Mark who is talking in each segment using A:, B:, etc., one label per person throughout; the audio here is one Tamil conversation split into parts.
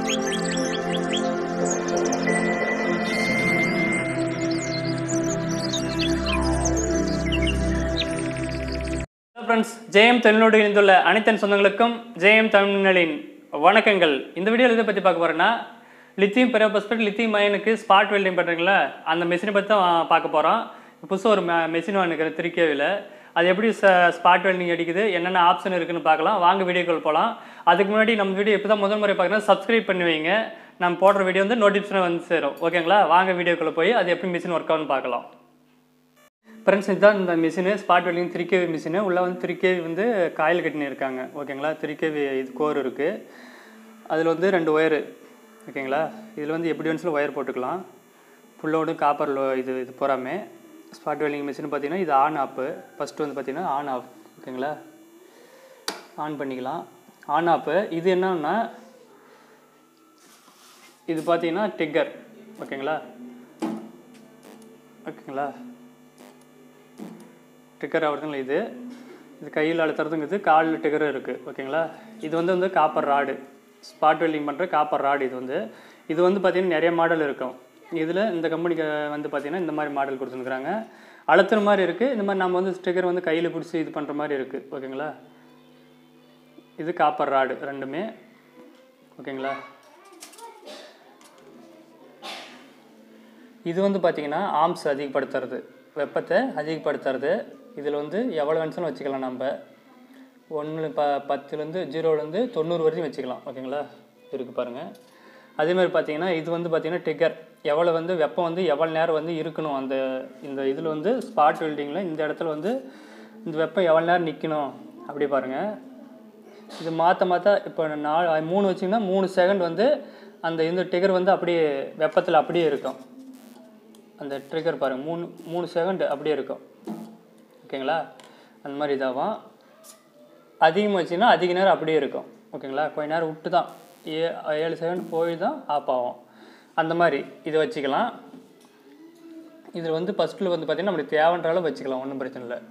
A: ஃப்ரெண்ட்ஸ் ஜெயம் தமிழோடு இணைந்துள்ள அனைத்தன் சொந்தங்களுக்கும் ஜெயம் தமிழ்களின் வணக்கங்கள் இந்த வீடியோவில் இதை பற்றி பார்க்க போகிறேன்னா லித்தியம் பெரோபஸ்பெட் லித்தியம் அயனுக்கு ஸ்பாட் வெல்டிங் பண்ணுறீங்களா அந்த மெஷினை பற்றி தான் பார்க்க போகிறோம் புதுசாக ஒரு மெஷின் வாங்கிக்கிறேன் திருக்கேவியில் அது எப்படி ஸ்பாட் வெல்டிங் அடிக்குது என்னென்ன ஆப்ஷன் இருக்குன்னு பார்க்கலாம் வாங்க வீடியோக்குள் போகலாம் அதுக்கு முன்னாடி நம்ம வீடியோ இப்போ தான் முதல் முறை பார்க்குறேன் சப்ஸ்கிரைப் பண்ணி வைங்க நம்ம போடுற வீடியோ வந்து நோட்டிஃபிகேஷன் வந்து சேரும் ஓகேங்களா வாங்க வீடியோக்குள்ளே போய் அது எப்படி மிஷின் ஒர்க் ஆகுன்னு பார்க்கலாம் ஃப்ரெண்ட்ஸ் இதுதான் இந்த machine spot welding three K V machine உள்ளே வந்து த்ரீ கேவி வந்து காயில் கட்டினு இருக்காங்க ஓகேங்களா த்ரீ கேவி இது கோர் இருக்குது அதில் வந்து ரெண்டு ஒயரு ஓகேங்களா இதில் வந்து எப்படி வேணுச்சும் ஒயர் போட்டுக்கலாம் ஃபுல்லோடு காப்பர் இது இது பூராமே ஸ்பாட் வெல்டிங் மிஷின் பார்த்தீங்கன்னா இது ஆன் ஆப்பு ஃபஸ்ட்டு வந்து பார்த்தீங்கன்னா ஆன் ஆஃப் ஓகேங்களா ஆன் பண்ணிக்கலாம் ஆன் ஆப்பு இது என்னன்னா இது பார்த்தீங்கன்னா டிக்கர் ஓகேங்களா ஓகேங்களா டிக்கர் ஆகிறதுங்களா இது இது கையில் அழுத்துறதுங்கிறது காலில் டிக்கர் இருக்குது ஓகேங்களா இது வந்து வந்து காப்பர் ராடு ஸ்பாட் வெல்டிங் பண்ணுற காப்பர் ராடு இது வந்து இது வந்து பார்த்திங்கன்னா நிறைய மாடல் இருக்கும் இதில் இந்த கம்பெனிக்கு வந்து பார்த்திங்கன்னா இந்த மாதிரி மாடல் கொடுத்துருக்குறாங்க அழுத்துற மாதிரி இருக்குது இந்த மாதிரி நம்ம வந்து ஸ்டிக்கர் வந்து கையில் பிடிச்சி இது பண்ணுற மாதிரி இருக்குது ஓகேங்களா இது காப்பர் ராடு ரெண்டுமே ஓகேங்களா இது வந்து பார்த்திங்கன்னா ஆர்ம்ஸ் அதிகப்படுத்துறது வெப்பத்தை அதிகப்படுத்துறது இதில் வந்து எவ்வளோ வேணும்னு வச்சுக்கலாம் நம்ம ஒன்று ப பத்துலேருந்து ஜீரோலேருந்து தொண்ணூறு வரைக்கும் வச்சுக்கலாம் ஓகேங்களா இருக்குது பாருங்கள் அதேமாதிரி பார்த்தீங்கன்னா இது வந்து பார்த்திங்கன்னா டிக்கர் எவ்வளோ வந்து வெப்பம் வந்து எவ்வளோ நேரம் வந்து இருக்கணும் அந்த இந்த இதில் வந்து ஸ்பாட் வெல்டிங்கில் இந்த இடத்துல வந்து இந்த வெப்பம் எவ்வளோ நேரம் நிற்கணும் அப்படி பாருங்கள் இது மாற்ற மாற்ற இப்போ நாலு மூணு வச்சிங்கன்னா மூணு செகண்ட் வந்து அந்த இந்த டிகர் வந்து அப்படியே வெப்பத்தில் அப்படியே இருக்கும் அந்த ட்ரிகர் பாருங்கள் மூணு மூணு செகண்ட் அப்படியே இருக்கும் ஓகேங்களா அந்த மாதிரி இதாகும் அதிகமாக வச்சிங்கன்னா அதிக நேரம் அப்படியே இருக்கும் ஓகேங்களா கொஞ்ச நேரம் விட்டு தான் ஏ ஏழு செகண்ட் போய் தான் ஆஃப் ஆகும் அந்த மாதிரி இதை வச்சுக்கலாம் இதில் வந்து ஃபஸ்ட்டில் வந்து பார்த்திங்கன்னா நம்மளுக்கு தேவைன்ற அளவு வச்சுக்கலாம் ஒன்றும் பிரச்சனை இல்லை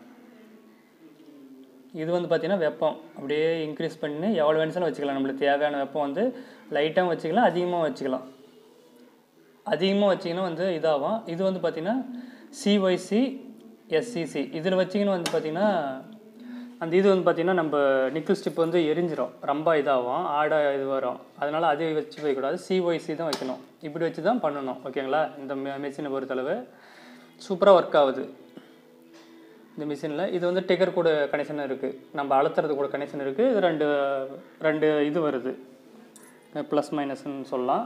A: இது வந்து பார்த்திங்கன்னா வெப்பம் அப்படியே இன்க்ரீஸ் பண்ணி எவ்வளோ வேணும்னு வச்சுக்கலாம் நம்மளுக்கு தேவையான வெப்பம் வந்து லைட்டாகவும் வச்சுக்கலாம் அதிகமாக வச்சுக்கலாம் அதிகமாக வச்சிங்கன்னா வந்து இதாகும் இது வந்து பார்த்திங்கன்னா சிஒய்சி எஸ்சிசி இதில் வச்சிங்கன்னு வந்து பார்த்திங்கன்னா அந்த இது வந்து பார்த்திங்கன்னா நம்ம நிக்கல் ஸ்டிப் வந்து எரிஞ்சிரும் ரொம்ப இதாகும் ஆடாக இது வரும் அதனால் அதை வச்சு வைக்கக்கூடாது சிஒய்சி தான் வைக்கணும் இப்படி வச்சு தான் பண்ணணும் ஓகேங்களா இந்த மிஷினை பொறுத்தளவு சூப்பராக ஒர்க் ஆகுது இந்த மிஷினில் இது வந்து டிகர் கூட கனெக்ஷன் இருக்குது நம்ம அழுத்துறது கூட கனெக்ஷன் இருக்குது இது ரெண்டு ரெண்டு இது வருது ப்ளஸ் மைனஸ்ன்னு சொல்லலாம்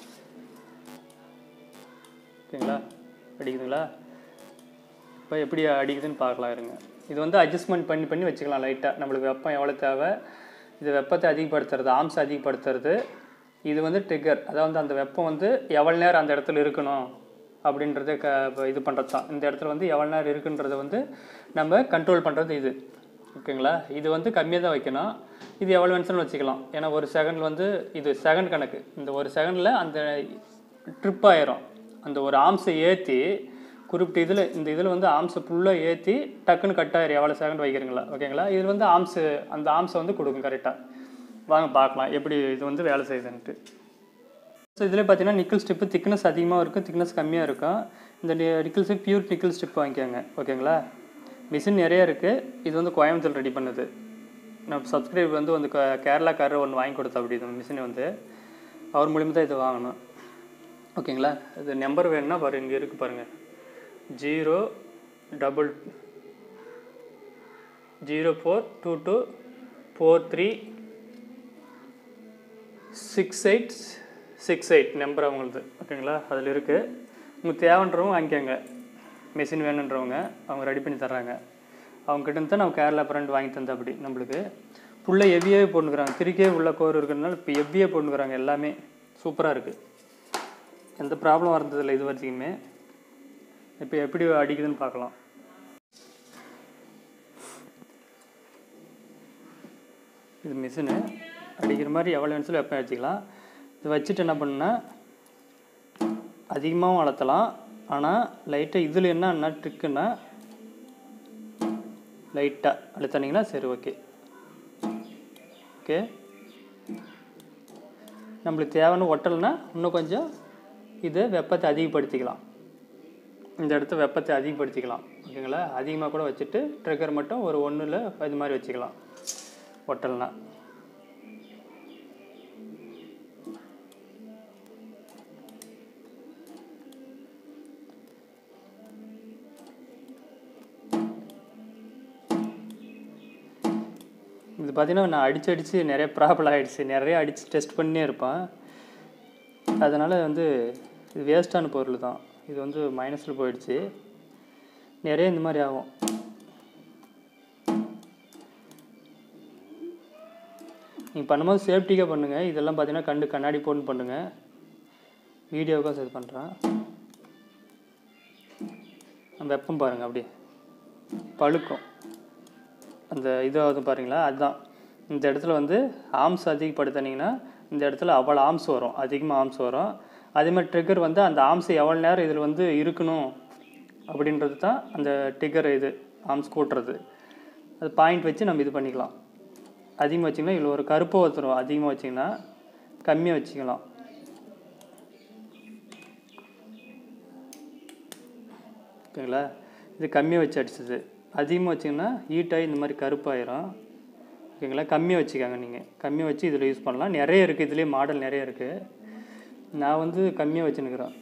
A: ஓகேங்களா அடிக்குதுங்களா இப்போ எப்படி அடிக்குதுன்னு பார்க்கலாம் இருங்க இது வந்து அட்ஜஸ்ட்மெண்ட் பண்ணி பண்ணி வச்சுக்கலாம் லைட்டாக நம்மளுக்கு வெப்பம் எவ்வளோ தேவை இது வெப்பத்தை அதிகப்படுத்துறது ஆம்ஸ் அதிகப்படுத்துறது இது வந்து ட்ரிகர் அதாவது அந்த வெப்பம் வந்து எவ்வளோ நேரம் அந்த இடத்துல இருக்கணும் அப்படின்றத க இது பண்ணுறது தான் இந்த இடத்துல வந்து எவ்வளோ நேரம் இருக்குன்றத வந்து நம்ம கண்ட்ரோல் பண்ணுறது இது ஓகேங்களா இது வந்து கம்மியாக தான் வைக்கணும் இது எவ்வளோ வேணும்னு வச்சுக்கலாம் ஏன்னா ஒரு செகண்ட் வந்து இது செகண்ட் கணக்கு இந்த ஒரு செகண்டில் அந்த ட்ரிப் ஆயிரும் அந்த ஒரு ஆம்ஸை ஏற்றி குறிப்பிட்ட இதில் இந்த இதில் வந்து ஆம்ஸை ஃபுல்லாக ஏற்றி டக்குன்னு கட் ஆயிரும் எவ்வளோ செகண்ட் வைக்கிறீங்களா ஓகேங்களா இதில் வந்து ஆம்ஸு அந்த ஆம்ஸை வந்து கொடுக்கும் கரெக்டாக வாங்க பார்க்கலாம் எப்படி இது வந்து வேலை செய்யுதுன்ட்டு ஸோ இதில் பார்த்தீங்கன்னா நிக்கல் ஸ்டிப்பு திக்னஸ் அதிகமாக இருக்கும் திக்னஸ் கம்மியாக இருக்கும் இந்த nickel strip pure nickel strip வாங்கிக்கோங்க ஓகேங்களா மிஷின் நிறைய இருக்குது இது வந்து கோயம்புத்தூர் ரெடி பண்ணுது நம்ம சப்ஸ்கிரைப் வந்து வந்து கேரளாக்காரர் ஒன்று வாங்கி கொடுத்தா அப்படி இந்த மிஷினை வந்து அவர் மூலியமாக தான் இது வாங்கணும் ஓகேங்களா இது நம்பர் வேணும்னா பாரு இங்கே இருக்குது பாருங்கள் zero double zero four two two four three six eight six eight number அவங்களது ஓகேங்களா அதில் இருக்குது உங்களுக்கு தேவைன்றவங்க வாங்கிக்கோங்க மிஷின் வேணுன்றவங்க அவங்க ரெடி பண்ணி தர்றாங்க அவங்ககிட்ட தான் நம்ம கேரளா பிராண்ட் வாங்கி தந்தா அப்படி நம்மளுக்கு ஃபுல்லாக ஹெவியாகவே போட்டுக்கிறாங்க திருக்கே உள்ள கோர் இருக்கிறதுனால இப்போ ஹெவியாக போட்டுக்கிறாங்க எல்லாமே சூப்பராக இருக்குது எந்த ப்ராப்ளம் வந்ததில்லை இது வரைக்குமே இப்போ எப்படி அடிக்குதுன்னு பார்க்கலாம் இது மிஷினு அடிக்கிற மாதிரி எவ்வளோ வேணும்னு எப்போ வச்சுக்கலாம் இது வச்சுட்டு என்ன பண்ணுன்னா அதிகமாகவும் வளர்த்தலாம் ஆனால் லைட்டாக இதில் என்ன ட்ரிக்குன்னா லைட்டாக அழுத்தினீங்கன்னா சரி ஓகே ஓகே நம்மளுக்கு தேவைன்னு ஒட்டலைன்னா இன்னும் கொஞ்சம் இது வெப்பத்தை அதிகப்படுத்திக்கலாம் இந்த இடத்த வெப்பத்தை அதிகப்படுத்திக்கலாம் ஓகேங்களா அதிகமாக கூட வச்சுட்டு ட்ரிகர் மட்டும் ஒரு ஒன்றில் இது மாதிரி வச்சுக்கலாம் ஒட்டல்னா இது பார்த்தீங்கன்னா நான் அடிச்சு அடித்து நிறைய ப்ராப்ளம் ஆகிடுச்சு நிறைய அடித்து டெஸ்ட் பண்ணியே இருப்பேன் அதனால் வந்து இது வேஸ்ட்டான பொருள் தான் இது வந்து மைனஸில் போயிடுச்சு நிறைய இந்த மாதிரி ஆகும் நீங்கள் பண்ணும்போது சேஃப்டிக்காக பண்ணுங்கள் இதெல்லாம் பார்த்தீங்கன்னா கண்டு கண்ணாடி போட்டு பண்ணுங்கள் வீடியோவுக்காக இது பண்ணுறேன் வெப்பம் பாருங்கள் அப்படியே பழுக்கும் அந்த இதாவது பாருங்களா அதுதான் இந்த இடத்துல வந்து ஆம்ஸ் அதிகப்படுத்தினீங்கன்னா இந்த இடத்துல அவ்வளோ ஆம்ஸ் வரும் அதிகமாக ஆம்ஸ் வரும் அதே மாதிரி ட்ரிகர் வந்து அந்த ஆம்ஸ் எவ்வளோ நேரம் இதில் வந்து இருக்கணும் அப்படின்றது தான் அந்த ட்ரிகர் இது ஆம்ஸ் கூட்டுறது அது பாயிண்ட் வச்சு நம்ம இது பண்ணிக்கலாம் அதிகமாக வச்சிங்கன்னா இதில் ஒரு கருப்பை வந்துடும் அதிகமாக வச்சிங்கன்னா கம்மியாக வச்சுக்கலாம் ஓகேங்களா இது கம்மியாக வச்சு அடிச்சது அதிகமாக வச்சிங்கன்னா ஹீட்டாகி இந்த மாதிரி கருப்பாயிரும் ஓகேங்களா கம்மியாக வச்சுக்கோங்க நீங்கள் கம்மியாக வச்சு இதில் யூஸ் பண்ணலாம் நிறைய இருக்குது இதுலேயே மாடல் நிறைய இருக்குது நான் வந்து கம்மியாக வச்சுன்னுக்குறேன்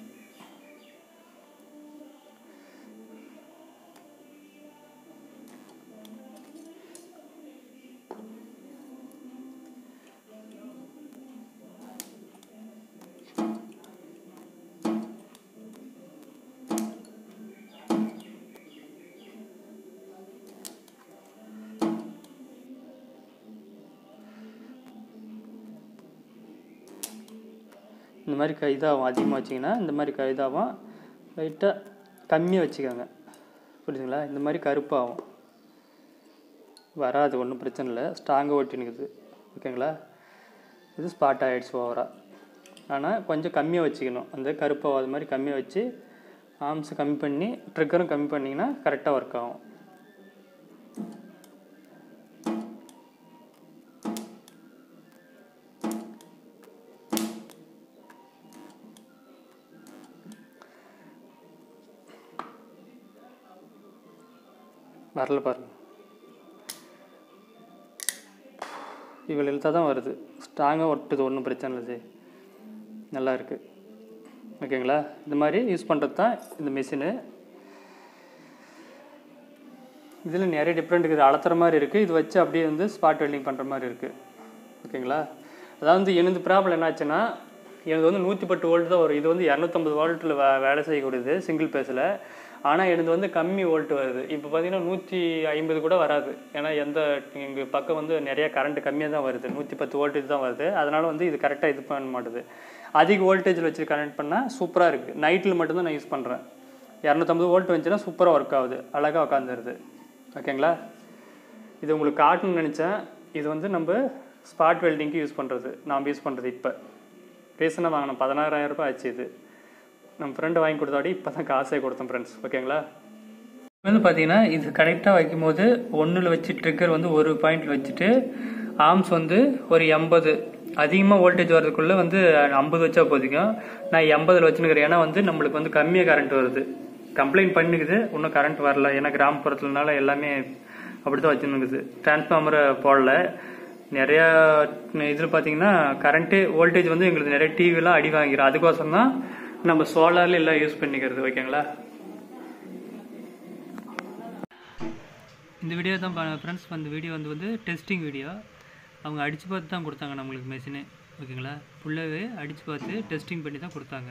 A: இந்த மாதிரி க இதாகும் அதிகமாக வச்சிங்கன்னா இந்த மாதிரி க இதாகும் லைட்டாக கம்மியாக வச்சுக்கோங்க புரியுதுங்களா இந்த மாதிரி கருப்பாகும் வராது ஒன்றும் பிரச்சனை இல்லை ஸ்ட்ராங்காக ஒட்டினுக்குது ஓகேங்களா இது ஸ்பாட் ஆகிடுச்சு ஓவராக ஆனால் கொஞ்சம் கம்மியாக வச்சுக்கணும் அந்த கருப்பாகாத மாதிரி கம்மியாக வச்சு ஆர்ம்ஸை கம்மி பண்ணி ட்ரிக்கரும் கம்மி பண்ணிங்கன்னா கரெக்டாக ஒர்க் ஆகும் வரல பாருங்க இவ்வளோ இழுத்தா தான் வருது ஸ்ட்ராங்காக ஒட்டுது ஒன்றும் பிரச்சனை இல்லை ஜி நல்லா இருக்குது ஓகேங்களா இந்த மாதிரி யூஸ் பண்ணுறது தான் இந்த மிஷினு இதில் நிறைய டிஃப்ரெண்ட் இருக்குது அளத்துற மாதிரி இருக்குது இது வச்சு அப்படியே வந்து ஸ்பாட் வெல்டிங் பண்ணுற மாதிரி இருக்குது ஓகேங்களா அதாவது எனது ப்ராப்ளம் என்னாச்சுன்னா எனக்கு வந்து நூற்றி பத்து வோல்ட் தான் வரும் இது வந்து இரநூத்தம்பது வோல்ட்டில் வே வேலை செய்யக்கூடியது சிங்கிள் பேஸில் ஆனால் எனது வந்து கம்மி வோல்ட் வருது இப்போ பார்த்தீங்கன்னா நூற்றி ஐம்பது கூட வராது ஏன்னா எந்த எங்கள் பக்கம் வந்து நிறைய கரண்ட் கம்மியாக தான் வருது நூற்றி பத்து வோல்டேஜ் தான் வருது அதனால் வந்து இது கரெக்டாக இது பண்ண மாட்டுது அதிக வோல்டேஜில் வச்சு கனெக்ட் பண்ணால் சூப்பராக இருக்குது நைட்டில் மட்டும்தான் நான் யூஸ் பண்ணுறேன் இரநூத்தம்பது வோல்ட் வந்துச்சுன்னா சூப்பராக ஒர்க் ஆகுது அழகாக உட்காந்துருது ஓகேங்களா இது உங்களுக்கு காட்டணும்னு நினச்சேன் இது வந்து நம்ம ஸ்பாட் வெல்டிங்க்கு யூஸ் பண்ணுறது நாம் யூஸ் பண்ணுறது இப்போ ரீசனாக வாங்கினோம் பதினாறாயிரம் ரூபாய் ஆச்சு இது நம்ம ஃப்ரெண்டு வாங்கி கொடுத்தாடி இப்போ தான் காசே கொடுத்தோம் ஃப்ரெண்ட்ஸ் ஓகேங்களா வந்து பார்த்தீங்கன்னா இது கரெக்டாக வைக்கும்போது ஒன்றில் வச்சு ட்ரிக்கர் வந்து ஒரு பாயிண்டில் வச்சுட்டு ஆர்ம்ஸ் வந்து ஒரு எண்பது அதிகமாக வோல்டேஜ் வரதுக்குள்ளே வந்து ஐம்பது வச்சா போதிக்கும் நான் எண்பதில் வச்சுருக்கிறேன் ஏன்னா வந்து நம்மளுக்கு வந்து கம்மியாக கரண்ட் வருது கம்ப்ளைண்ட் பண்ணிக்குது இன்னும் கரண்ட் வரல ஏன்னா கிராமப்புறத்துலனால எல்லாமே அப்படி தான் வச்சுருக்குது டிரான்ஸ்ஃபார்மரை போடல நிறையா இதில் பார்த்தீங்கன்னா கரண்ட்டு வோல்டேஜ் வந்து எங்களுக்கு நிறைய டிவிலாம் அடி வாங்கிடும் அதுக்கோசரம் தான் நம்ம சோலாரில் எல்லாம் யூஸ் பண்ணிக்கிறது ஓகேங்களா இந்த வீடியோ தான் ஃப்ரெண்ட்ஸ் இந்த வீடியோ வந்து வந்து டெஸ்டிங் வீடியோ அவங்க அடித்து பார்த்து தான் கொடுத்தாங்க நம்மளுக்கு மெஷினு ஓகேங்களா ஃபுல்லாகவே அடித்து பார்த்து டெஸ்டிங் பண்ணி தான் கொடுத்தாங்க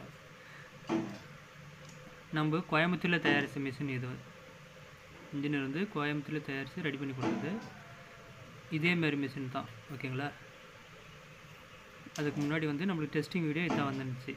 A: நம்ம கோயம்புத்தூரில் தயாரித்த மிஷின் இது இன்ஜினியர் வந்து கோயம்புத்தூரில் தயாரித்து ரெடி பண்ணி கொடுத்தது இதே மாதிரி மிஷின் தான் ஓகேங்களா அதுக்கு முன்னாடி வந்து நம்மளுக்கு டெஸ்டிங் வீடியோ இதான் வந்துருந்துச்சு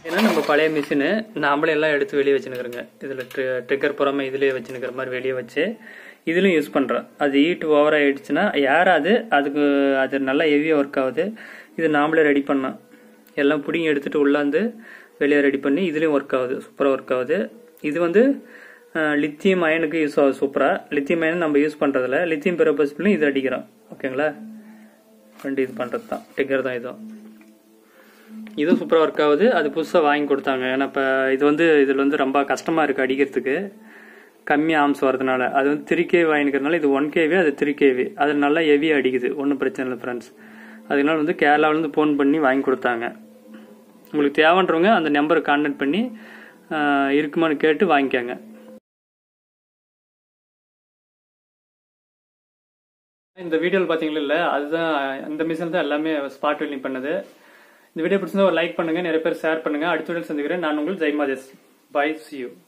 A: ஏன்னா நம்ம பழைய மிஷினு நாமளே எல்லாம் எடுத்து வெளியே வச்சுனுக்குறோங்க இதில் ட்ரிக்கர் புறமே இதுலேயே வச்சுனுக்கிற மாதிரி வெளியே வச்சு இதுலையும் யூஸ் பண்ணுறோம் அது ஹீட் ஓவர் ஆகிடுச்சுன்னா யாராவது அதுக்கு அது நல்லா ஹெவியாக ஒர்க் ஆகுது இது நாமளே ரெடி பண்ணோம் எல்லாம் பிடிங்கி எடுத்துகிட்டு உள்ளாந்து வெளியே ரெடி பண்ணி இதுலேயும் ஒர்க் ஆகுது சூப்பராக ஒர்க் ஆகுது இது வந்து லித்தியம் அயனுக்கு யூஸ் ஆகுது சூப்பராக லித்தியம் அயன் நம்ம யூஸ் பண்ணுறதில்ல லித்தியம் பெரோபஸ்பிளையும் இது அடிக்கிறோம் ஓகேங்களா ரெண்டு இது பண்ணுறது தான் டிக்கர் தான் இதுவும் இதுவும் சூப்பராக ஒர்க் ஆகுது அது புதுசாக வாங்கி கொடுத்தாங்க ஏன்னா இப்போ இது வந்து இதில் வந்து ரொம்ப கஷ்டமாக இருக்குது அடிக்கிறதுக்கு கம்மி ஆம்ஸ் வரதுனால அது வந்து த்ரீ கேவி வாங்கிக்கிறதுனால இது ஒன் கேவி அது த்ரீ கேவி அது நல்லா ஹெவியாக அடிக்குது ஒன்றும் பிரச்சனை இல்லை ஃப்ரெண்ட்ஸ் அதனால வந்து கேரளாவிலேருந்து ஃபோன் பண்ணி வாங்கி கொடுத்தாங்க உங்களுக்கு தேவைன்றவங்க அந்த நம்பருக்கு கான்டாக்ட் பண்ணி ஆஹ், இருக்குமான்னு கேட்டு வாங்கிக்கோங்க இந்த வீடியோவில் பார்த்தீங்களா இல்லை அதுதான் இந்த மிஷின் தான் எல்லாமே ஸ்பாட் வெல்டிங் பண்ணது இந்த வீடியோ பிடிச்சிருந்தா ஒரு லைக் பண்ணுங்க நிறைய பேர் ஷேர் பண்ணுங்க அடுத்த வீடியோ சந்திக்கிறேன் நான் உங்கள் ஜெய்மாதேஸ் பை சி யூ